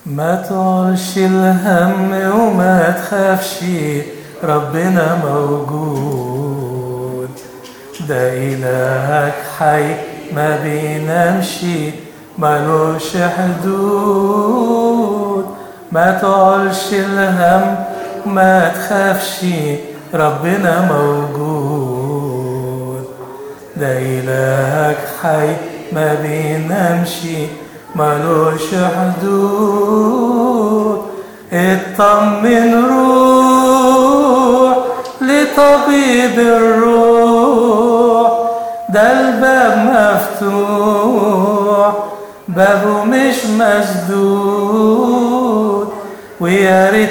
ما تعرش الهم وما تخافش ربنا موجود ده إلهك حي ما بينامش ملوش حدود ما تعرش الهم ما تخافش ربنا موجود ده إلهك حي ما بينامش ملوش حدود اطمن روح لطبيب الروح ده الباب مفتوح بابه مش مسدود ويا ريت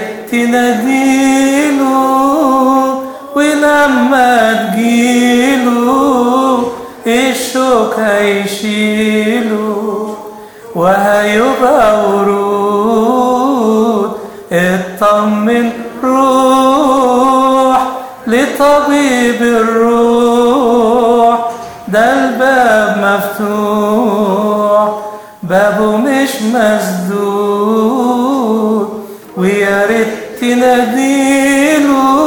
تناديله ولما تجيله الشوك هيشيله وهيبقى ورود اطمن روح لطبيب الروح ده الباب مفتوح بابه مش مسدود ويا ريت تناديله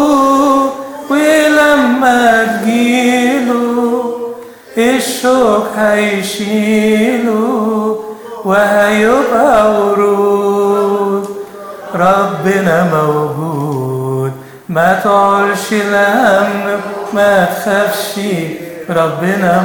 ولما تجيله الشوك هيشيله وهيبقى ورود ربنا موجود ما تعرش الهم ما تخافش ربنا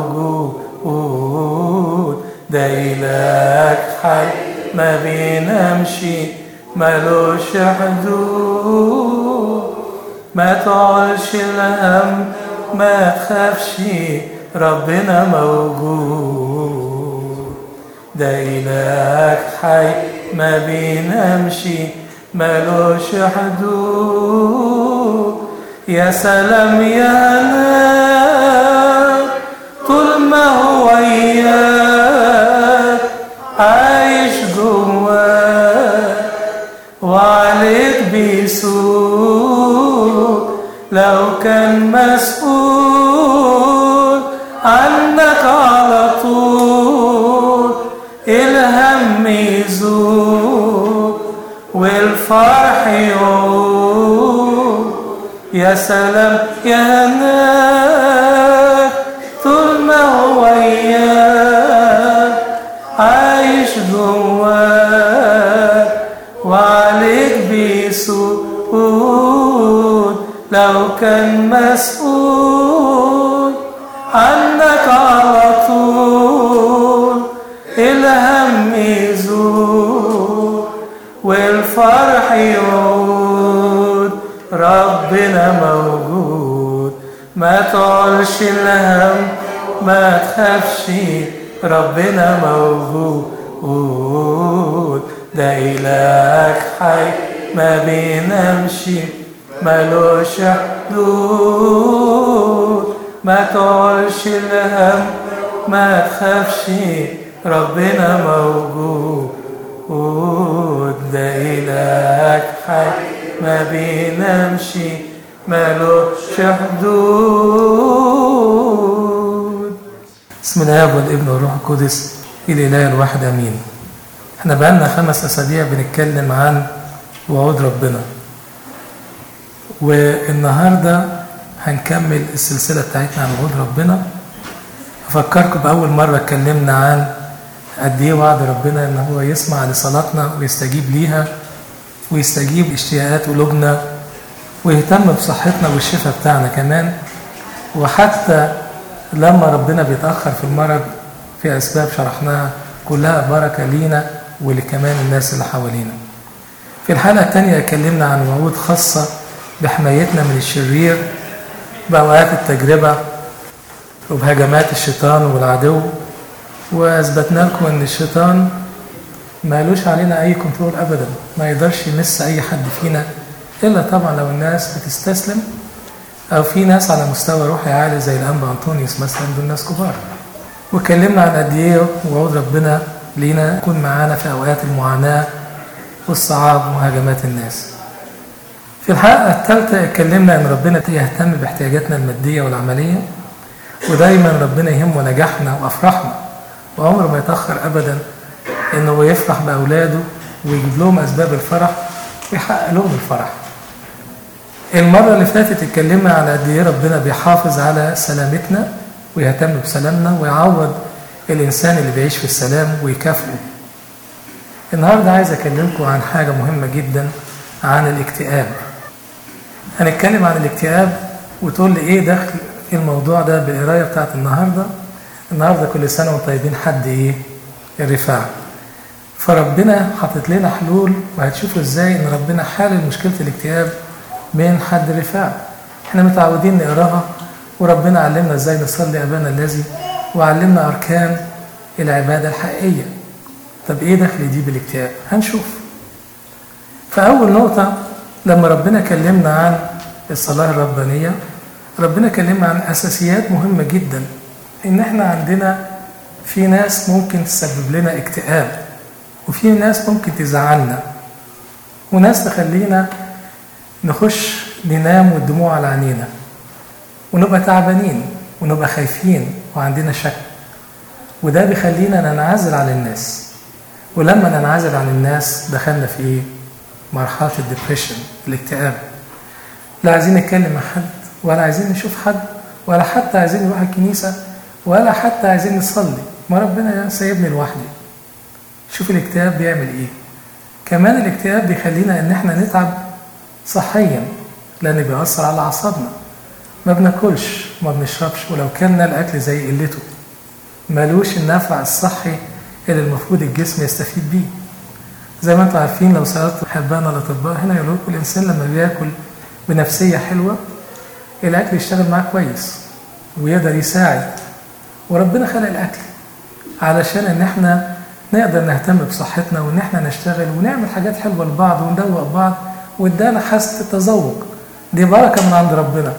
موجود ده إلهك حي ما بينامش ملوش حدود ما تعرش الهم ما تخافش ربنا موجود ده إلهك حي ما بينامش ملوش حدود يا سلام يا نار طول ما هو إياك عايش جواك وعليك بيسوق لو كان مسؤول عنك على طول الهم يزول والفرح يعود يا سلام يا هناك طول ما هو اياك عايش جواك وعليك بيسود لو كان مسؤول عنك على طول الهم يزول والفرح يعود ربنا موجود ما تعلش الهم ما تخافش ربنا موجود ده إلهك حي ما بينامش ملوش حدود ما تعلش الهم ما تخافش ربنا موجود ده إلهك حي ما بينامش ملوش حدود بسم الله والابن والروح القدس الإله الواحد أمين احنا بقالنا خمس أسابيع بنتكلم عن وعود ربنا والنهاردة هنكمل السلسلة بتاعتنا عن وعود ربنا أفكركم بأول مرة اتكلمنا عن قد إيه وعد ربنا إن هو يسمع لصلاتنا ويستجيب ليها ويستجيب اشتياقات قلوبنا ويهتم بصحتنا والشفاء بتاعنا كمان وحتى لما ربنا بيتأخر في المرض في أسباب شرحناها كلها بركة لينا ولكمان الناس اللي حوالينا في الحلقة الثانية اتكلمنا عن وعود خاصة بحمايتنا من الشرير بأوقات التجربة وبهجمات الشيطان والعدو وأثبتنا لكم أن الشيطان مالوش علينا أي كنترول أبدا ما يقدرش يمس أي حد فينا إلا طبعا لو الناس بتستسلم أو في ناس على مستوى روحي عالي زي الأنبا أنطونيوس مثلا دول ناس كبار واتكلمنا عن قد إيه وعود ربنا لينا يكون معانا في أوقات المعاناة والصعاب وهجمات الناس في الحلقة الثالثة اتكلمنا أن ربنا يهتم باحتياجاتنا المادية والعملية ودايما ربنا يهمه نجاحنا وأفراحنا وعمره ما يتأخر أبدا إنه يفرح بأولاده ويجيب لهم اسباب الفرح ويحقق لهم الفرح المرة اللي فاتت اتكلمنا على قد ايه ربنا بيحافظ على سلامتنا ويهتم بسلامنا ويعوض الإنسان اللي بيعيش في السلام ويكافئه. النهارده عايز أكلمكم عن حاجة مهمة جدا عن الاكتئاب. هنتكلم عن الاكتئاب وتقول لي إيه دخل الموضوع ده بالقراية بتاعت النهارده؟ النهارده كل سنة وانتم طيبين حد إيه؟ الرفاع. فربنا حاطط لنا حلول وهتشوفوا ازاي ان ربنا حل مشكله الاكتئاب من حد رفاع احنا متعودين نقراها وربنا علمنا ازاي نصلي ابانا الذي وعلمنا اركان العباده الحقيقيه طب ايه دخل دي بالاكتئاب هنشوف فاول نقطه لما ربنا كلمنا عن الصلاه الربانيه ربنا كلمنا عن اساسيات مهمه جدا ان احنا عندنا في ناس ممكن تسبب لنا اكتئاب وفي ناس ممكن تزعلنا وناس تخلينا نخش ننام والدموع على عينينا ونبقى تعبانين ونبقى خايفين وعندنا شك وده بيخلينا ننعزل عن الناس ولما ننعزل عن الناس دخلنا في ايه؟ مرحلة الدبريشن الاكتئاب لا عايزين نتكلم مع حد ولا عايزين نشوف حد ولا حتى عايزين نروح الكنيسة ولا حتى عايزين نصلي ما ربنا سايبني لوحدي شوف الاكتئاب بيعمل ايه كمان الاكتئاب بيخلينا ان احنا نتعب صحيا لان بيأثر على اعصابنا ما بناكلش ما بنشربش ولو كلنا الاكل زي قلته ملوش النفع الصحي اللي المفروض الجسم يستفيد بيه زي ما انتم عارفين لو سالتوا حبانا الاطباء هنا يقولوا لكم الانسان لما بياكل بنفسيه حلوه الاكل يشتغل معاه كويس ويقدر يساعد وربنا خلق الاكل علشان ان احنا نقدر نهتم بصحتنا وان احنا نشتغل ونعمل حاجات حلوه لبعض وندوق بعض وادانا حاسه التذوق دي بركه من عند ربنا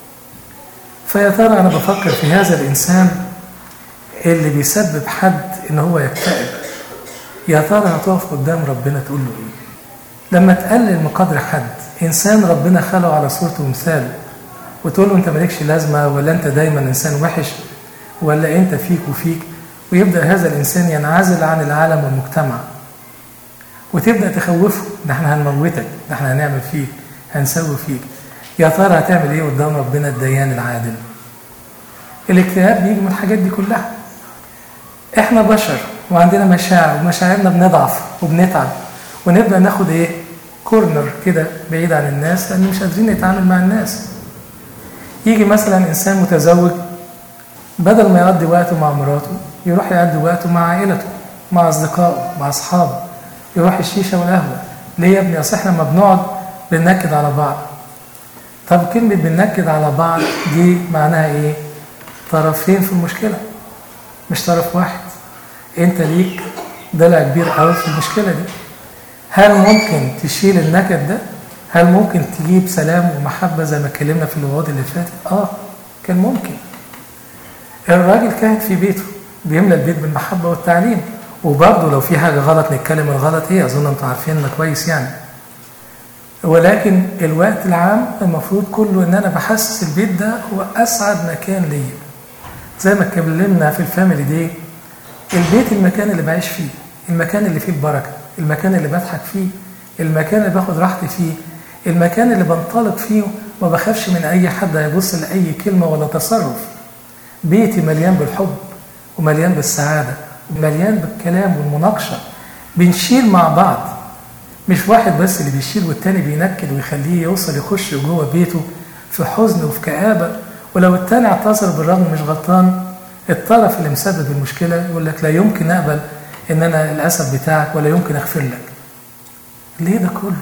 فيا ترى انا بفكر في هذا الانسان اللي بيسبب حد ان هو يكتئب يا ترى هتقف قدام ربنا تقول له ايه لما تقلل من قدر حد انسان ربنا خلقه على صورته ومثاله وتقول له انت مالكش لازمه ولا انت دايما انسان وحش ولا انت فيك وفيك ويبدا هذا الانسان ينعزل عن العالم والمجتمع وتبدا تخوفه ده احنا هنموتك ده احنا هنعمل فيك هنسوي فيك يا ترى هتعمل ايه قدام ربنا الديان العادل الاكتئاب بيجي من الحاجات دي كلها احنا بشر وعندنا مشاعر ومشاعرنا بنضعف وبنتعب ونبدا ناخد ايه كورنر كده بعيد عن الناس لان مش قادرين نتعامل مع الناس يجي مثلا انسان متزوج بدل ما يقضي وقته مع مراته يروح يقضي وقته مع عائلته مع اصدقائه مع اصحابه يروح الشيشه والقهوه ليه يا ابني اصل احنا لما بنقعد بننكد على بعض طب كلمه بننكد على بعض دي معناها ايه طرفين في المشكله مش طرف واحد انت ليك ضلع كبير قوي في المشكله دي هل ممكن تشيل النكد ده هل ممكن تجيب سلام ومحبه زي ما اتكلمنا في الوعود اللي فاتت اه كان ممكن الراجل كان في بيته بيملى البيت بالمحبه والتعليم وبرضه لو في حاجه غلط نتكلم الغلط ايه اظن انتم عارفيننا كويس يعني ولكن الوقت العام المفروض كله ان انا بحسس البيت ده هو اسعد مكان ليا زي ما اتكلمنا في الفاميلي دي البيت المكان اللي بعيش فيه المكان اللي فيه البركه المكان اللي بضحك فيه المكان اللي باخد راحتي فيه المكان اللي بنطلق فيه ما بخافش من اي حد هيبص لاي كلمه ولا تصرف بيتي مليان بالحب ومليان بالسعاده ومليان بالكلام والمناقشه بنشيل مع بعض مش واحد بس اللي بيشيل والتاني بينكد ويخليه يوصل يخش جوه بيته في حزن وفي كآبة ولو التاني اعتذر بالرغم مش غلطان الطرف اللي مسبب المشكلة يقول لك لا يمكن أقبل إن أنا الأسف بتاعك ولا يمكن أغفر لك ليه ده كله؟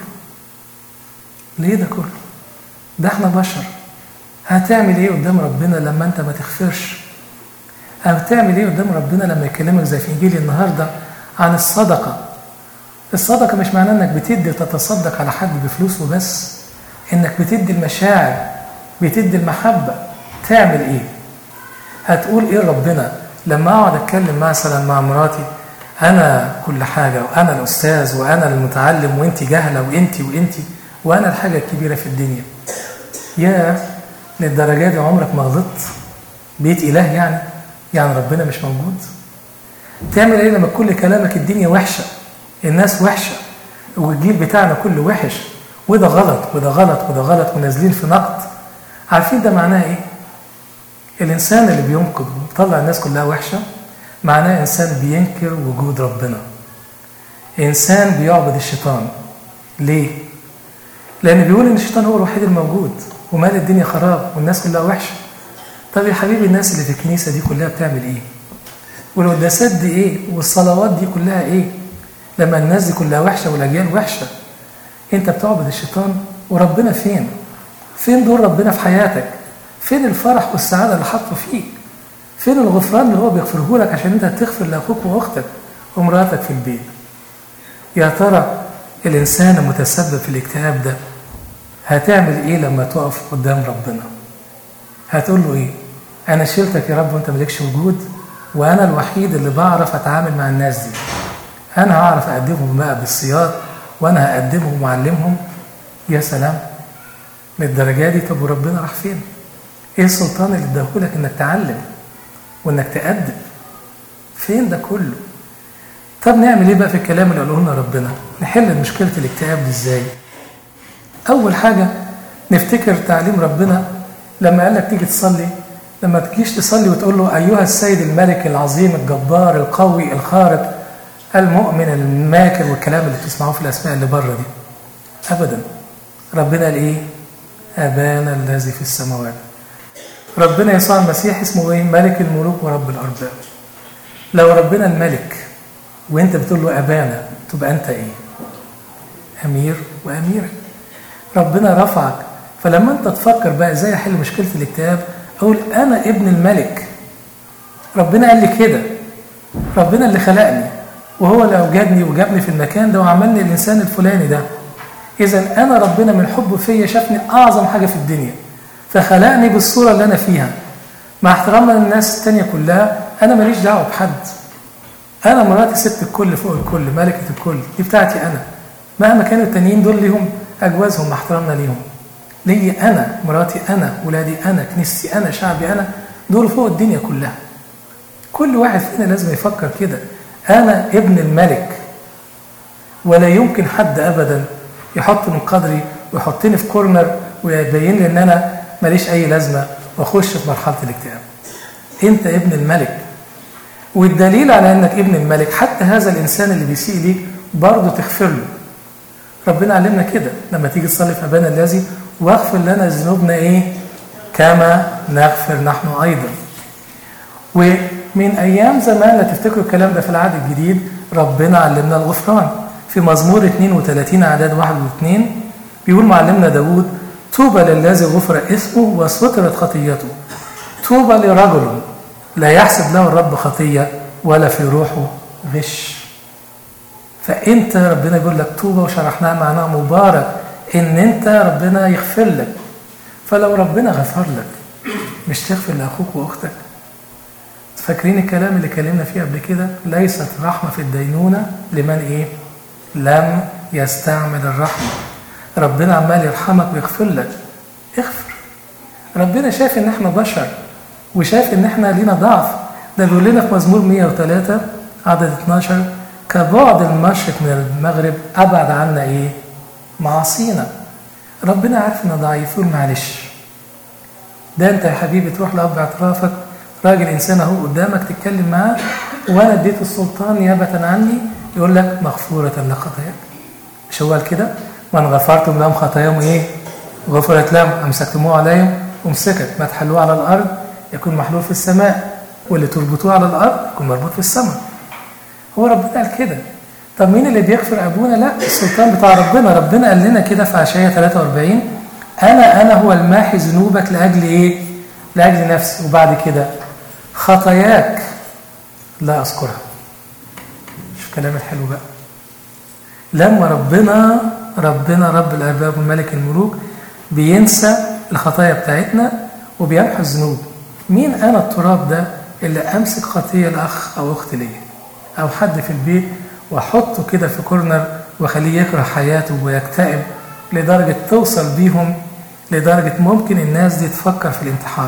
ليه ده كله؟ ده احنا بشر هتعمل ايه قدام ربنا لما انت ما تغفرش؟ هتعمل ايه قدام ربنا لما يكلمك زي في انجيل النهارده عن الصدقه الصدقة مش معناه انك بتدي وتتصدق على حد بفلوس وبس انك بتدي المشاعر بتدي المحبة تعمل ايه هتقول ايه ربنا لما اقعد اتكلم مثلا مع مراتي انا كل حاجة وانا الاستاذ وانا المتعلم وانت جاهلة وانت وانت وانا الحاجة الكبيرة في الدنيا يا للدرجة دي عمرك ما غلطت بيت اله يعني يعني ربنا مش موجود تعمل ايه لما كل كلامك الدنيا وحشه الناس وحشة والجيل بتاعنا كله وحش وده غلط وده غلط وده غلط ونازلين في نقد عارفين ده معناه ايه؟ الانسان اللي بينقد ويطلع الناس كلها وحشه معناه انسان بينكر وجود ربنا انسان بيعبد الشيطان ليه؟ لان بيقول ان الشيطان هو الوحيد الموجود ومال الدنيا خراب والناس كلها وحشه طب يا حبيبي الناس اللي في الكنيسه دي كلها بتعمل ايه؟ والقداسات دي ايه؟ والصلوات دي كلها ايه؟ لما الناس دي كلها وحشه والاجيال وحشه انت بتعبد الشيطان وربنا فين؟ فين دور ربنا في حياتك؟ فين الفرح والسعاده اللي حاطه فيك؟ فين الغفران اللي هو بيغفره لك عشان انت تغفر لاخوك واختك ومراتك في البيت؟ يا ترى الانسان المتسبب في الاكتئاب ده هتعمل ايه لما تقف قدام ربنا؟ هتقول له ايه؟ انا شلتك يا رب وانت مالكش وجود وانا الوحيد اللي بعرف اتعامل مع الناس دي. انا هعرف اقدمهم بقى بالصياد وانا هقدمهم واعلمهم يا سلام للدرجه دي طب وربنا راح فين؟ ايه السلطان اللي اداهولك انك تعلم وانك تقدم؟ فين ده كله؟ طب نعمل ايه بقى في الكلام اللي قاله لنا ربنا؟ نحل مشكله الاكتئاب دي ازاي؟ اول حاجه نفتكر تعليم ربنا لما قال لك تيجي تصلي لما تجيش تصلي وتقول له ايها السيد الملك العظيم الجبار القوي الخارق المؤمن الماكر والكلام اللي بتسمعوه في الاسماء اللي بره دي ابدا ربنا قال ايه ابانا الذي في السماوات ربنا يسوع المسيح اسمه ايه ملك الملوك ورب الارباب لو ربنا الملك وانت بتقول له ابانا تبقى انت ايه امير واميره ربنا رفعك فلما انت تفكر بقى ازاي احل مشكله الاكتئاب اقول انا ابن الملك ربنا قال لي كده ربنا اللي خلقني وهو اللي اوجدني وجابني في المكان ده وعملني الانسان الفلاني ده اذا انا ربنا من حبه فيا شافني اعظم حاجه في الدنيا فخلقني بالصوره اللي انا فيها مع احترامنا للناس التانية كلها انا ماليش دعوه بحد انا مراتي ست الكل فوق الكل ملكه الكل دي بتاعتي انا مهما كانوا التانيين دول ليهم اجوازهم مع احترامنا ليهم لي انا مراتي انا ولادي انا كنيستي انا شعبي انا دول فوق الدنيا كلها كل واحد فينا لازم يفكر كده انا ابن الملك ولا يمكن حد ابدا يحط من قدري ويحطني في كورنر ويبين لي ان انا ماليش اي لازمه واخش في مرحله الاكتئاب انت ابن الملك والدليل على انك ابن الملك حتى هذا الانسان اللي بيسيء ليك برضه تغفر له ربنا علمنا كده لما تيجي تصلي في ابانا الذي واغفر لنا ذنوبنا ايه كما نغفر نحن ايضا ومن ايام زمان لا تفتكروا الكلام ده في العهد الجديد ربنا علمنا الغفران في مزمور 32 اعداد واحد واثنين بيقول معلمنا داود طوبى للذي غفر اسمه وسترت خطيته طوبى لرجل لا يحسب له الرب خطيه ولا في روحه غش فانت ربنا يقول لك طوبى وشرحناها معناها مبارك ان انت ربنا يغفر لك فلو ربنا غفر لك مش تغفر لاخوك واختك فاكرين الكلام اللي اتكلمنا فيه قبل كده ليست رحمه في الدينونه لمن ايه لم يستعمل الرحمه ربنا عمال يرحمك ويغفر لك اغفر ربنا شايف ان احنا بشر وشايف ان احنا لينا ضعف ده بيقول لنا في مزمور 103 عدد 12 كبعد المشرق من المغرب ابعد عنا ايه معاصينا ربنا عارف انه ضعيف يقول معلش ده انت يا حبيبي تروح لاب اعترافك راجل انسان اهو قدامك تتكلم معاه وانا اديت السلطان نيابه عني يقول لك مغفوره لك خطاياك مش هو قال كده من غفرتم لهم خطاياهم ايه غفرت لهم امسكتموه عليهم امسكت ما تحلوه على الارض يكون محلول في السماء واللي تربطوه على الارض يكون مربوط في السماء هو ربنا قال كده طب مين اللي بيغفر ابونا لا السلطان بتاع ربنا ربنا قال لنا كده في عشاية 43 انا انا هو الماحي ذنوبك لاجل ايه لاجل نفسي وبعد كده خطاياك لا اذكرها شوف الكلام الحلو بقى لما ربنا ربنا رب الارباب وملك الملوك بينسى الخطايا بتاعتنا وبيمحو الذنوب مين انا التراب ده اللي امسك خطيه لاخ او اخت ليا او حد في البيت واحطه كده في كورنر واخليه يكره حياته ويكتئب لدرجه توصل بيهم لدرجه ممكن الناس دي تفكر في الانتحار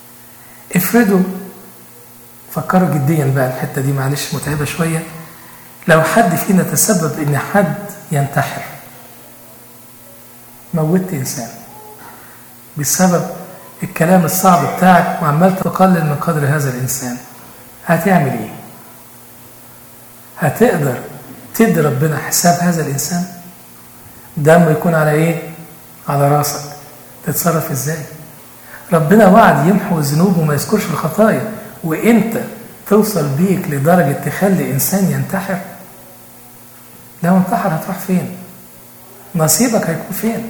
افرضوا فكروا جديا بقى الحته دي معلش متعبه شويه لو حد فينا تسبب ان حد ينتحر موتت انسان بسبب الكلام الصعب بتاعك وعمال تقلل من قدر هذا الانسان هتعمل ايه هتقدر تدي ربنا حساب هذا الانسان دمه يكون على ايه على راسك تتصرف ازاي ربنا وعد يمحو الذنوب وما يذكرش الخطايا وانت توصل بيك لدرجة تخلي إنسان ينتحر لو انتحر هتروح فين نصيبك هيكون فين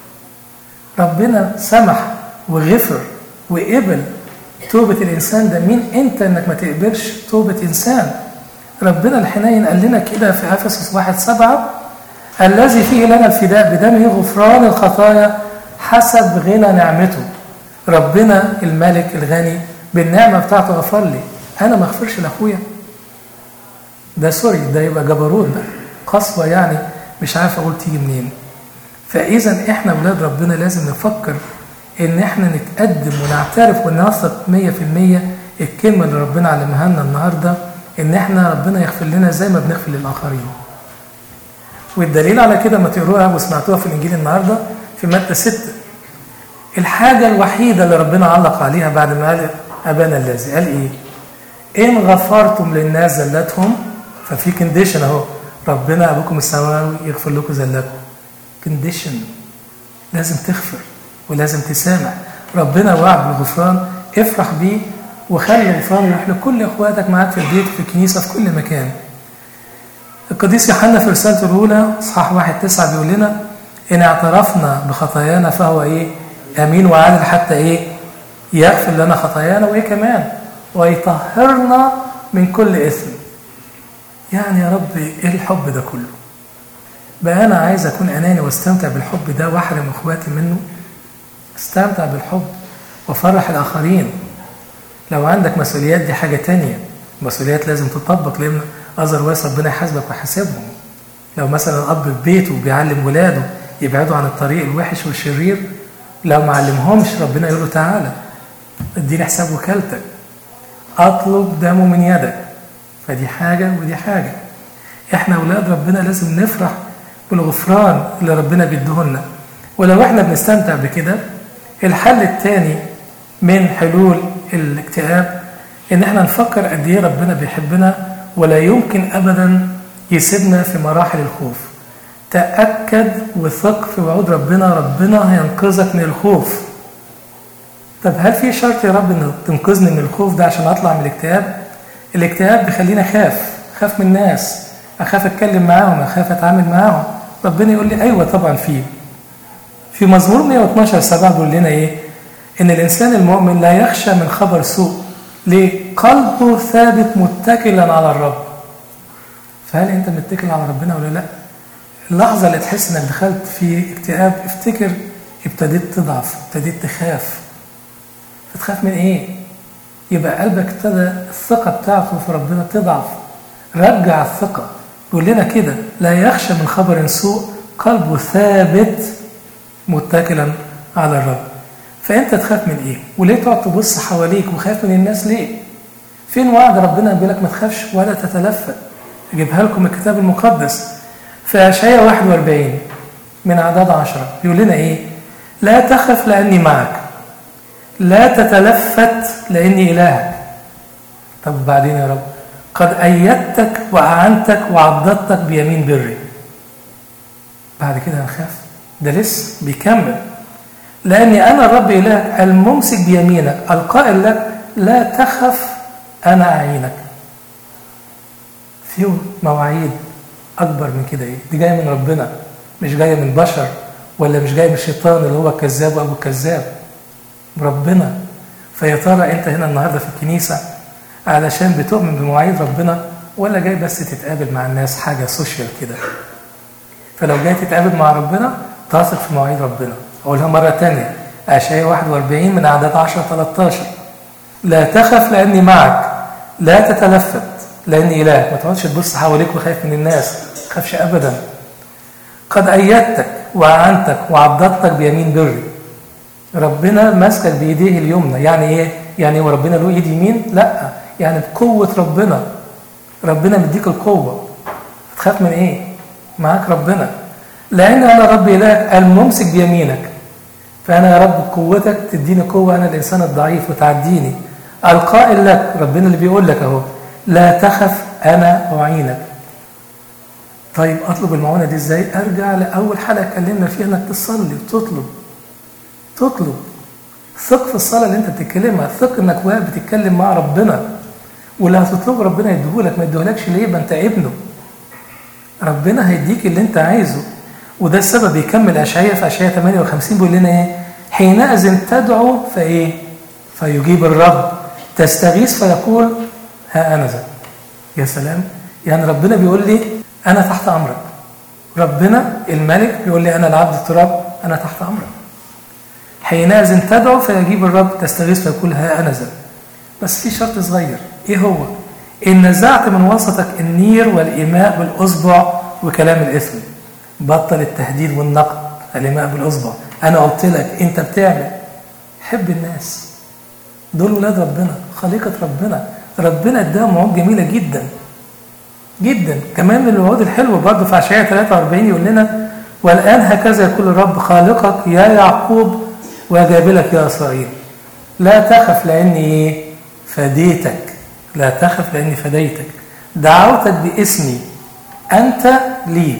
ربنا سمح وغفر وقبل توبة الإنسان ده مين أنت إنك ما تقبلش توبة إنسان ربنا الحنين قال لنا كده في أفسس واحد سبعة الذي فيه لنا الفداء بدمه غفران الخطايا حسب غنى نعمته ربنا الملك الغني بالنعمة بتاعته غفر لي أنا ما أغفرش لأخويا ده سوري ده يبقى جبروت ده قسوة يعني مش عارف أقول تيجي منين فإذا إحنا أولاد ربنا لازم نفكر إن إحنا نتقدم ونعترف ونثق 100% الكلمة اللي ربنا علمها لنا النهاردة إن إحنا ربنا يغفر لنا زي ما بنغفر للآخرين والدليل على كده ما تقروها وسمعتوها في الإنجيل النهاردة في مادة 6 الحاجة الوحيدة اللي ربنا علق عليها بعد ما قال أبانا الذي قال إيه؟ إن غفرتم للناس زلتهم ففي كونديشن أهو ربنا أبوكم السماوي يغفر لكم زلتكم كونديشن لازم تغفر ولازم تسامح ربنا وعد بالغفران افرح بيه وخلي الغفران يروح لكل اخواتك معاك في البيت في الكنيسه في كل مكان. القديس يوحنا في رسالته الاولى اصحاح واحد تسعه بيقول لنا ان اعترفنا بخطايانا فهو ايه؟ امين وعادل حتى ايه؟ يغفر لنا خطايانا وايه كمان؟ ويطهرنا من كل اثم. يعني يا رب ايه الحب ده كله؟ بقى انا عايز اكون اناني واستمتع بالحب ده واحرم اخواتي منه؟ استمتع بالحب وفرح الاخرين. لو عندك مسؤوليات دي حاجه تانية، مسؤوليات لازم تطبق لان اذروايز ربنا يحاسبك ويحاسبهم. لو مثلا اب في بيته بيعلم ولاده يبعدوا عن الطريق الوحش والشرير لو ما علمهمش ربنا يقول له تعالى اديني حساب وكالتك اطلب دمه من يدك فدي حاجة ودي حاجة احنا اولاد ربنا لازم نفرح بالغفران اللي ربنا بيديهولنا ولو احنا بنستمتع بكده الحل الثاني من حلول الاكتئاب ان احنا نفكر قد ايه ربنا بيحبنا ولا يمكن ابدا يسيبنا في مراحل الخوف تأكد وثق في وعود ربنا ربنا هينقذك من الخوف طب هل في شرط يا رب ان تنقذني من الخوف ده عشان اطلع من الاكتئاب الاكتئاب بيخليني اخاف اخاف من الناس اخاف اتكلم معاهم اخاف اتعامل معاهم ربنا يقول لي ايوه طبعا في في مزمور 112 7 بيقول لنا ايه ان الانسان المؤمن لا يخشى من خبر سوء ليه قلبه ثابت متكلا على الرب فهل انت متكل على ربنا ولا لا اللحظة اللي تحس انك دخلت في اكتئاب افتكر ابتديت تضعف ابتديت تخاف بتخاف من ايه يبقى قلبك ابتدى الثقة بتاعته في ربنا تضعف رجع الثقة يقول لنا كده لا يخشى من خبر سوء قلبه ثابت متكلا على الرب فانت تخاف من ايه وليه تقعد تبص حواليك وخايف من الناس ليه فين وعد ربنا بيقول لك ما تخافش ولا تتلفت اجيبها لكم الكتاب المقدس في اشعياء 41 من اعداد 10 بيقول لنا ايه لا تخف لاني معك لا تتلفت لاني الهك طب وبعدين يا رب قد ايدتك واعنتك وعضدتك بيمين بري بعد كده هنخاف ده لسه بيكمل لاني انا الرب الهك الممسك بيمينك القائل لك لا تخف انا اعينك في مواعيد اكبر من كده ايه دي جايه من ربنا مش جايه من بشر ولا مش جايه من الشيطان اللي هو الكذاب وابو الكذاب ربنا فيا ترى انت هنا النهارده في الكنيسه علشان بتؤمن بمواعيد ربنا ولا جاي بس تتقابل مع الناس حاجه سوشيال كده فلو جاي تتقابل مع ربنا تثق في مواعيد ربنا اقولها مره تانية اشعياء 41 من اعداد 10 13 لا تخف لاني معك لا تتلفت لاني اله ما تقعدش تبص حواليك وخايف من الناس ما تخافش ابدا قد ايدتك واعنتك وعضدتك بيمين بري ربنا ماسكك بايديه اليمنى يعني ايه يعني هو ربنا له ايد يمين لا يعني بقوه ربنا ربنا مديك القوه هتخاف من ايه معاك ربنا لان انا رب الهك الممسك بيمينك فانا يا رب بقوتك تديني قوه انا الانسان الضعيف وتعديني القائل لك ربنا اللي بيقول لك اهو لا تخف انا اعينك طيب اطلب المعونه دي ازاي ارجع لاول حلقه اتكلمنا فيها انك تصلي وتطلب تطلب ثق في الصلاه اللي انت بتتكلمها ثق انك واقف بتتكلم مع ربنا واللي هتطلبه ربنا يديهولك ما يديهولكش ليه ما انت ابنه ربنا هيديك اللي انت عايزه وده السبب يكمل اشعياء في اشعياء 58 بيقول لنا ايه حينئذ تدعو فايه فيجيب الرب تستغيث فيقول ها انا ذا يا سلام يعني ربنا بيقول لي انا تحت امرك ربنا الملك بيقول لي انا العبد التراب انا تحت امرك حينئذ تدعو فيجيب الرب تستغيث فيقول ها انا ذا بس في شرط صغير ايه هو ان نزعت من وسطك النير والايماء بالاصبع وكلام الاثم بطل التهديد والنقد الايماء بالاصبع انا قلت لك انت بتعمل حب الناس دول ولاد ربنا خليقه ربنا ربنا اداهم وعود جميله جدا جدا كمان من الوعود الحلوه برضه في اشعياء 43 يقول لنا والان هكذا يقول الرب خالقك يا يعقوب وجابلك يا اسرائيل لا تخف لاني ايه فديتك لا تخف لاني فديتك دعوتك باسمي انت لي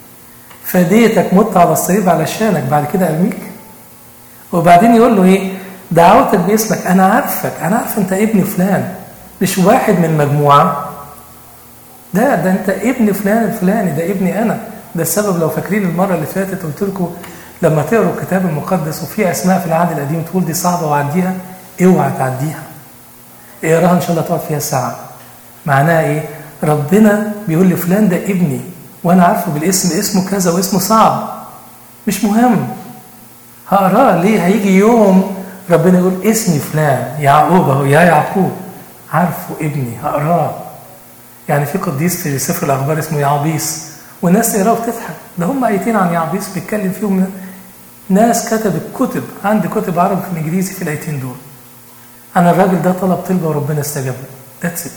فديتك مت على الصليب علشانك بعد كده ارميك وبعدين يقول له ايه دعوتك باسمك انا عارفك انا عارف انت ابن فلان مش واحد من مجموعه ده ده انت ابن فلان الفلاني ده ابني انا ده السبب لو فاكرين المره اللي فاتت قلت لكم لما تقروا الكتاب المقدس وفي اسماء في العهد القديم تقول دي صعبه وعديها اوعى تعديها اقراها ان شاء الله تقعد فيها ساعه معناها ايه ربنا بيقول لي فلان ده ابني وانا عارفه بالاسم اسمه كذا واسمه صعب مش مهم هقراه ليه هيجي يوم ربنا يقول اسمي فلان يعقوب اهو يا يعقوب عارفه ابني هقراه يعني في قديس في سفر الاخبار اسمه يعبيس والناس تقراه وتضحك ده هم ايتين عن يعبيس بيتكلم فيهم ناس كتبت كتب عندي كتب عربي في الانجليزي في الايتين دول انا الراجل ده طلب طلبه وربنا استجاب له ذاتس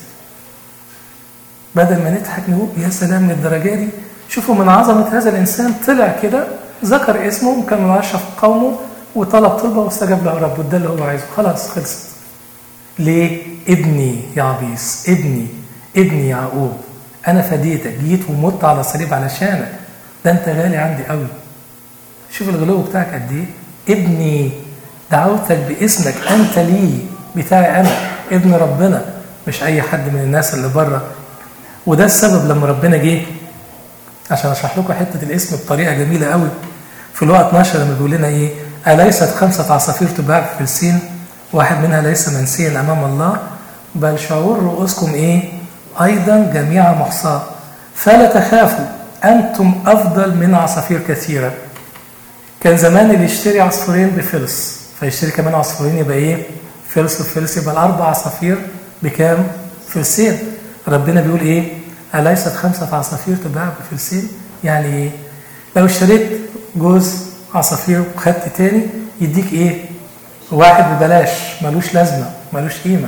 بدل ما نضحك نقول يا سلام للدرجه دي شوفوا من عظمه هذا الانسان طلع كده ذكر اسمه وكان من اشرف قومه وطلب طلبه واستجاب له رب وده اللي هو عايزه خلاص خلصت ليه ابني يعبيس ابني ابني يعقوب انا فديتك جيت ومت على الصليب علشانك ده انت غالي عندي قوي شوف الغلو بتاعك قد ايه ابني دعوتك باسمك انت لي بتاعي انا ابن ربنا مش اي حد من الناس اللي بره وده السبب لما ربنا جه عشان اشرح لكم حته الاسم بطريقه جميله قوي في الوقت 12 لما بيقول لنا ايه اليست خمسه عصافير تباع في فلسطين واحد منها ليس منسيا امام الله بل شعور رؤوسكم ايه ايضا جميعا محصاه فلا تخافوا انتم افضل من عصافير كثيره كان زمان اللي يشتري عصفورين بفلس فيشتري كمان عصفورين يبقى ايه فلس وفلس يبقى الاربع عصافير بكام فلسين ربنا بيقول ايه اليست خمسه عصافير تباع بفلسين يعني ايه لو اشتريت جوز عصافير وخدت تاني يديك ايه واحد ببلاش ملوش لازمه ملوش قيمه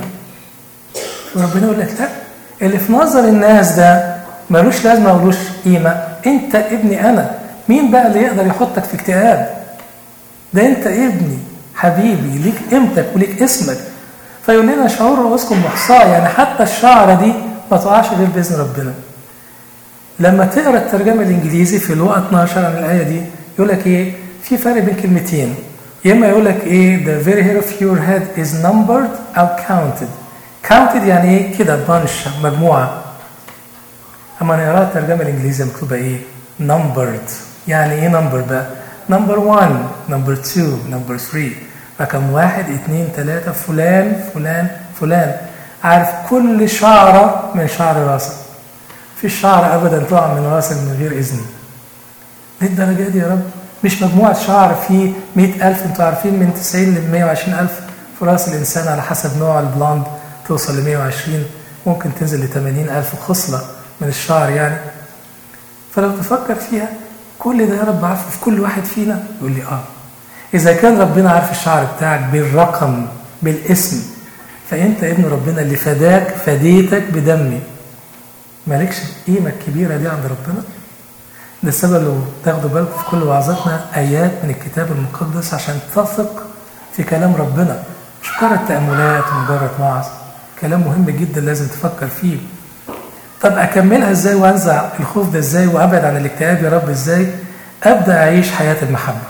وربنا يقول لك لا اللي في نظر الناس ده ملوش لازمه ملوش قيمه انت ابني انا مين بقى اللي يقدر يحطك في اكتئاب ده انت ابني حبيبي ليك قيمتك وليك اسمك فيقول لنا شعور رؤوسكم محصاه يعني حتى الشعره دي ما تقعش غير باذن ربنا لما تقرا الترجمه الانجليزي في الوقت 12 عن الايه دي يقول لك ايه في فرق بين كلمتين يا اما يقول لك ايه the very hair of your head is numbered او counted counted يعني ايه كده بانش مجموعه اما نقرا الترجمه الانجليزيه مكتوبه ايه numbered يعني ايه number بقى number 1 number 2 number 3 رقم واحد اثنين ثلاثة فلان فلان فلان عارف كل شعرة من شعر راسك في شعر أبدا تقع من راسك من غير إذن للدرجة دي يا رب مش مجموعة شعر في مئة ألف انتوا عارفين من 90 ل 120 ألف في راس الإنسان على حسب نوع البلاند توصل ل 120 ممكن تنزل ل 80 ألف خصلة من الشعر يعني فلو تفكر فيها كل ده يا رب عارفه في كل واحد فينا يقول لي اه إذا كان ربنا عارف الشعر بتاعك بالرقم بالاسم فأنت ابن ربنا اللي فداك فديتك بدمي مالكش القيمة الكبيرة دي عند ربنا ده السبب لو تاخدوا بالكم في كل وعظاتنا آيات من الكتاب المقدس عشان تثق في كلام ربنا مش مجرد تأملات ومجرد وعظ كلام مهم جدا لازم تفكر فيه طب أكملها إزاي وأنزع الخوف ده إزاي وأبعد عن الاكتئاب يا رب إزاي أبدأ أعيش حياة المحبة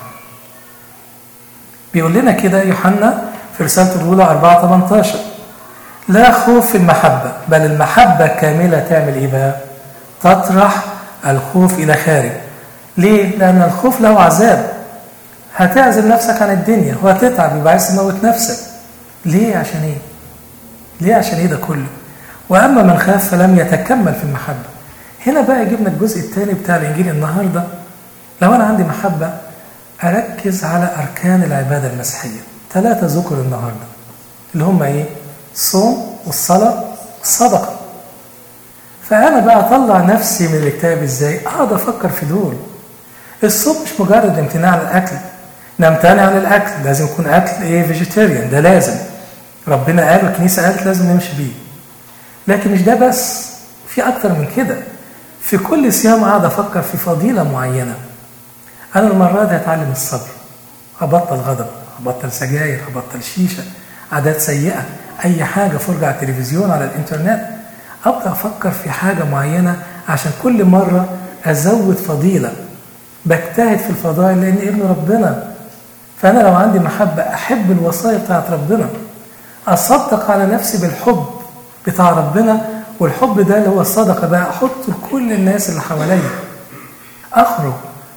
بيقول لنا كده يوحنا في رسالته الأولى 4 18 لا خوف في المحبة بل المحبة كاملة تعمل إيه بقى؟ تطرح الخوف إلى خارج ليه؟ لأن الخوف له عذاب هتعزل نفسك عن الدنيا وهتتعب يبقى عايز تموت نفسك ليه عشان ايه؟ ليه عشان ايه ده كله؟ واما من خاف فلم يتكمل في المحبه. هنا بقى جبنا الجزء الثاني بتاع الانجيل النهارده لو انا عندي محبه اركز على اركان العباده المسيحيه. ثلاثه ذكر النهارده اللي هم ايه؟ الصوم والصلاه والصدقه. فانا بقى اطلع نفسي من الاكتئاب ازاي؟ اقعد افكر في دول. الصوم مش مجرد امتناع عن الاكل نمتنع عن الاكل لازم يكون اكل ايه فيجيتيريان ده لازم ربنا قال والكنيسه قالت لازم نمشي بيه لكن مش ده بس في اكتر من كده في كل صيام قاعد افكر في فضيله معينه انا المره دي هتعلم الصبر هبطل غضب هبطل سجاير هبطل شيشه عادات سيئه اي حاجه فرجه على التلفزيون على الانترنت ابدا افكر في حاجه معينه عشان كل مره ازود فضيله بجتهد في الفضائل لان ابن ربنا فانا لو عندي محبه احب الوصايا بتاعت ربنا اصدق على نفسي بالحب بتاع ربنا والحب ده اللي هو الصدقه بقى احطه لكل الناس اللي حواليا اخرج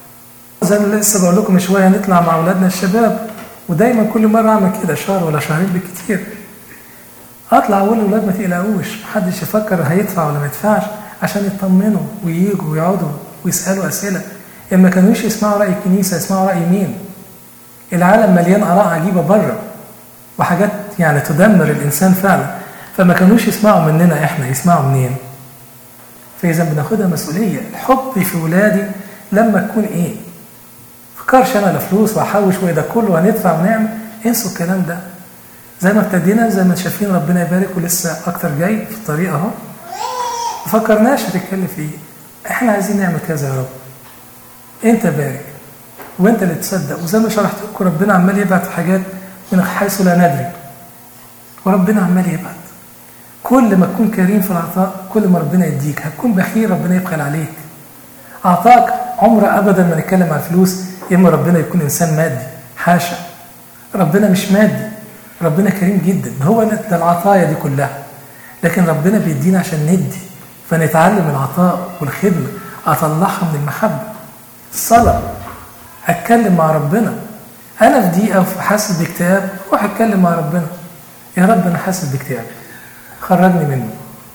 زي ما لسه بقول لكم شويه نطلع مع اولادنا الشباب ودايما كل مره اعمل كده شهر ولا شهرين بالكتير اطلع اقول للاولاد ما تقلقوش محدش يفكر هيدفع ولا ما يدفعش عشان يطمنوا وييجوا ويقعدوا ويسالوا اسئله إن ما كانوش يسمعوا رأي الكنيسة يسمعوا رأي مين العالم مليان آراء عجيبة بره وحاجات يعني تدمر الإنسان فعلا فما كانوش يسمعوا مننا إحنا يسمعوا منين فإذا بناخدها مسؤولية الحب في ولادي لما تكون إيه فكرش أنا لا فلوس وأحوش وإيه ده كله هندفع ونعمل انسوا الكلام ده زي ما ابتدينا زي ما شايفين ربنا يبارك ولسه أكتر جاي في الطريق أهو ما فكرناش هتتكلف إيه إحنا عايزين نعمل كذا يا رب انت بارك وانت اللي تصدق وزي ما شرحت لكم ربنا عمال يبعت حاجات من حيث لا ندري وربنا عمال يبعت كل ما تكون كريم في العطاء كل ما ربنا يديك هتكون بخير ربنا يبخل عليك عطاك عمر ابدا ما نتكلم عن الفلوس يا اما ربنا يكون انسان مادي حاشا ربنا مش مادي ربنا كريم جدا هو ده العطايا دي كلها لكن ربنا بيدينا عشان ندي فنتعلم العطاء والخدمه اطلعها من المحبه الصلاة أتكلم مع ربنا أنا في ضيقة وفي حاسس باكتئاب روح أتكلم مع ربنا يا رب أنا حاسس باكتئاب خرجني منه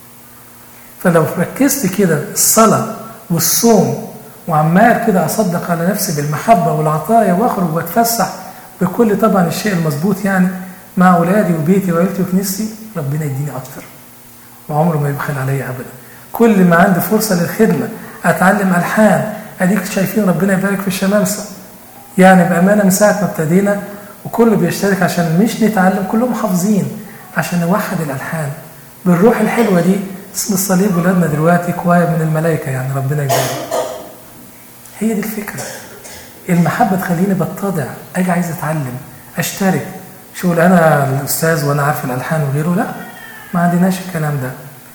فلو ركزت كده الصلاة والصوم وعمال كده أصدق على نفسي بالمحبة والعطايا وأخرج وأتفسح بكل طبعا الشيء المظبوط يعني مع أولادي وبيتي وعيلتي وكنيستي ربنا يديني أكتر وعمره ما يبخل عليا أبدا كل ما عندي فرصة للخدمة أتعلم ألحان اديك شايفين ربنا يبارك في الشمامسه يعني بامانه من ساعه ما ابتدينا وكله بيشترك عشان مش نتعلم كلهم حافظين عشان نوحد الالحان بالروح الحلوه دي اسم الصليب ولادنا دلوقتي كواير من الملائكه يعني ربنا يبارك هي دي الفكره المحبه تخليني بتضع اجي عايز اتعلم اشترك شو انا الاستاذ وانا عارف الالحان وغيره لا ما عندناش الكلام ده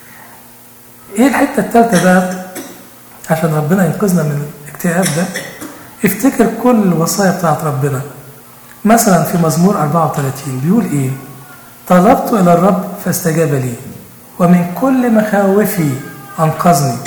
ايه الحته الثالثه بقى عشان ربنا ينقذنا من الاكتئاب ده افتكر كل الوصايا بتاعت ربنا مثلا في مزمور 34 بيقول ايه طلبت الى الرب فاستجاب لي ومن كل مخاوفي انقذني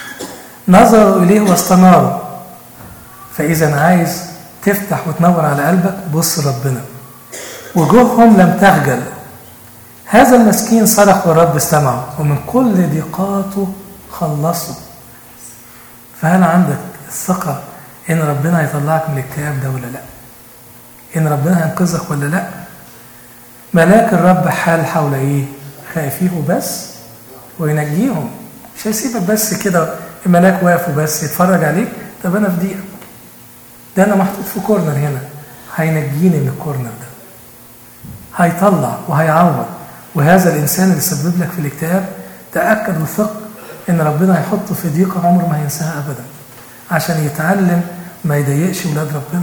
نظروا اليه واستناروا فاذا عايز تفتح وتنور على قلبك بص ربنا وجوههم لم تخجل هذا المسكين صرخ والرب استمعه ومن كل ضيقاته خلصه فهل عندك الثقة إن ربنا هيطلعك من الاكتئاب ده ولا لأ؟ إن ربنا هينقذك ولا لأ؟ ملاك الرب حال حول إيه؟ خائفيه بس وينجيهم مش هيسيبك بس كده الملاك واقف وبس يتفرج عليك طب أنا في ضيقة ده أنا محطوط في كورنر هنا هينجيني من الكورنر ده هيطلع وهيعوض وهذا الإنسان اللي سبب لك في الاكتئاب تأكد وثق ان ربنا هيحطه في ضيقه عمره ما هينساها ابدا عشان يتعلم ما يضايقش ولاد ربنا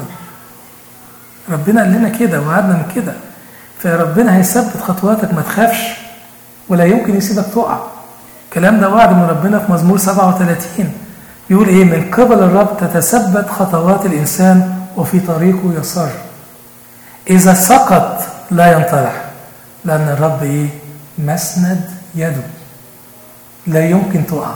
ربنا قال لنا كده وعدنا من كده فربنا هيثبت خطواتك ما تخافش ولا يمكن يسيبك تقع الكلام ده وعد من ربنا في مزمور 37 يقول ايه من قبل الرب تتثبت خطوات الانسان وفي طريقه يسار اذا سقط لا ينطرح لان الرب ايه مسند يده لا يمكن تقع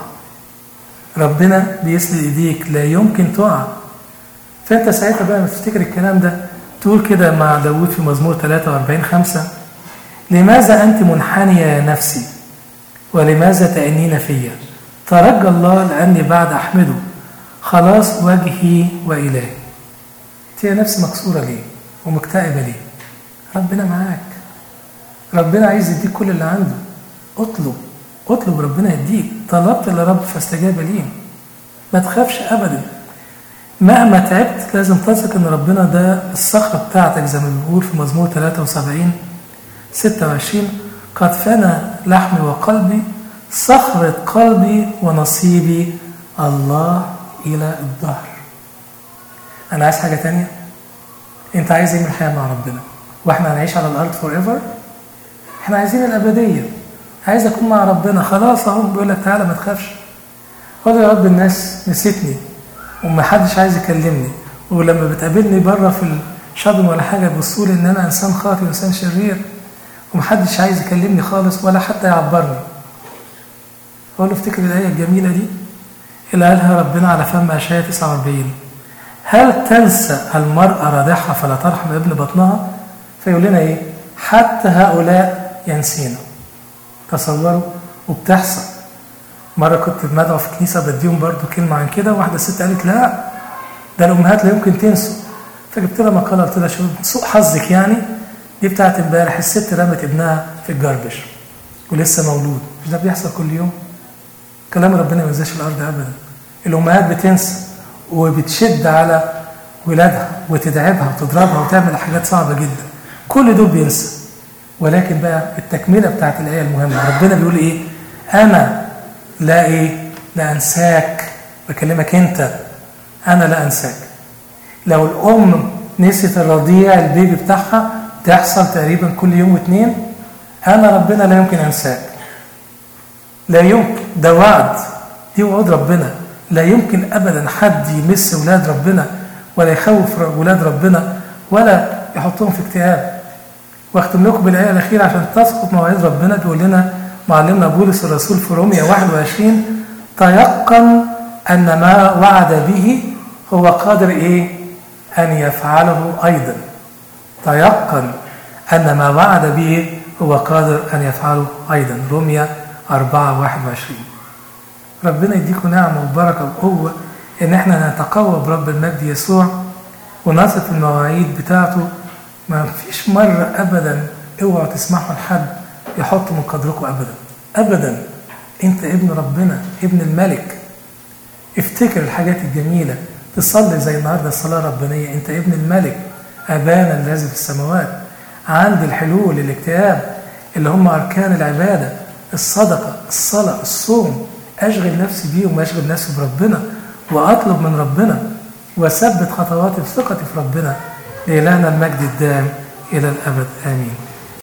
ربنا بيسند ايديك لا يمكن تقع فانت ساعتها بقى لما تفتكر الكلام ده تقول كده مع داود في مزمور 43 5 لماذا انت منحنيه يا نفسي ولماذا تأنين فيا ترجى الله لأني بعد أحمده خلاص وجهي وإلهي هي نفس مكسورة ليه ومكتئبة ليه ربنا معاك ربنا عايز يديك كل اللي عنده اطلب اطلب ربنا يديك طلبت لرب فاستجاب لي ما تخافش ابدا مهما تعبت لازم تثق ان ربنا ده الصخره بتاعتك زي ما بنقول في مزمور 73 26 قد فنى لحمي وقلبي صخرة قلبي ونصيبي الله إلى الظهر أنا عايز حاجة تانية أنت عايز إيه من الحياة مع ربنا وإحنا هنعيش على الأرض فور ايفر إحنا عايزين الأبدية عايز أكون مع ربنا خلاص أهو بيقول لك تعالى ما تخافش قول يا رب الناس نسيتني ومحدش عايز يكلمني ولما بتقابلني بره في الشوبينج ولا حاجة يبصوا لي إن أنا إنسان خاطئ وإنسان شرير ومحدش عايز يكلمني خالص ولا حتى يعبرني أقول له افتكر الآية الجميلة دي اللي قالها ربنا على فم أشعياء 49 هل تنسى المرأة راضعها فلا ترحم ابن بطنها فيقول لنا إيه حتى هؤلاء ينسينا تصوروا وبتحصل مرة كنت مدعو في كنيسة بديهم برضو كلمة عن كده واحدة ست قالت لا ده الأمهات لا يمكن تنسوا فجبت لها مقالة قلت لها شو سوء حظك يعني دي بتاعت امبارح الست رمت ابنها في الجربش ولسه مولود مش ده بيحصل كل يوم كلام ربنا ما ينزلش الارض ابدا الامهات بتنسى وبتشد على ولادها وتدعبها وتضربها وتعمل حاجات صعبه جدا كل دول بينسى ولكن بقى التكمله بتاعت الايه المهمه ربنا بيقول ايه انا لا ايه لا انساك بكلمك انت انا لا انساك لو الام نسيت الرضيع البيبي بتاعها تحصل تقريبا كل يوم واثنين انا ربنا لا يمكن انساك لا يمكن ده وعد دي وعود ربنا لا يمكن ابدا حد يمس ولاد ربنا ولا يخوف ولاد ربنا ولا يحطهم في اكتئاب واختم لكم بالايه الاخيره عشان تسقط مواعيد ربنا بيقول لنا معلمنا بولس الرسول في روميا 21 تيقن ان ما وعد به هو قادر ايه ان يفعله ايضا تيقن ان ما وعد به هو قادر ان يفعله ايضا روميا 4 21 ربنا يديكم نعمة وبركة وقوة إن إحنا نتقوى برب المجد يسوع ونثق في المواعيد بتاعته ما فيش مرة أبدا اوعوا تسمحوا لحد يحط من قدركم أبدا أبدا أنت ابن ربنا ابن الملك افتكر الحاجات الجميلة تصلي زي النهاردة الصلاة الربانية أنت ابن الملك أبانا الذي في السماوات عندي الحلول الاكتئاب اللي هم أركان العبادة الصدقة الصلاة الصوم أشغل نفسي بيهم وأشغل نفسي بربنا وأطلب من ربنا وأثبت خطواتي بثقتي في ربنا لإلهنا المجد الدائم إلى الأبد آمين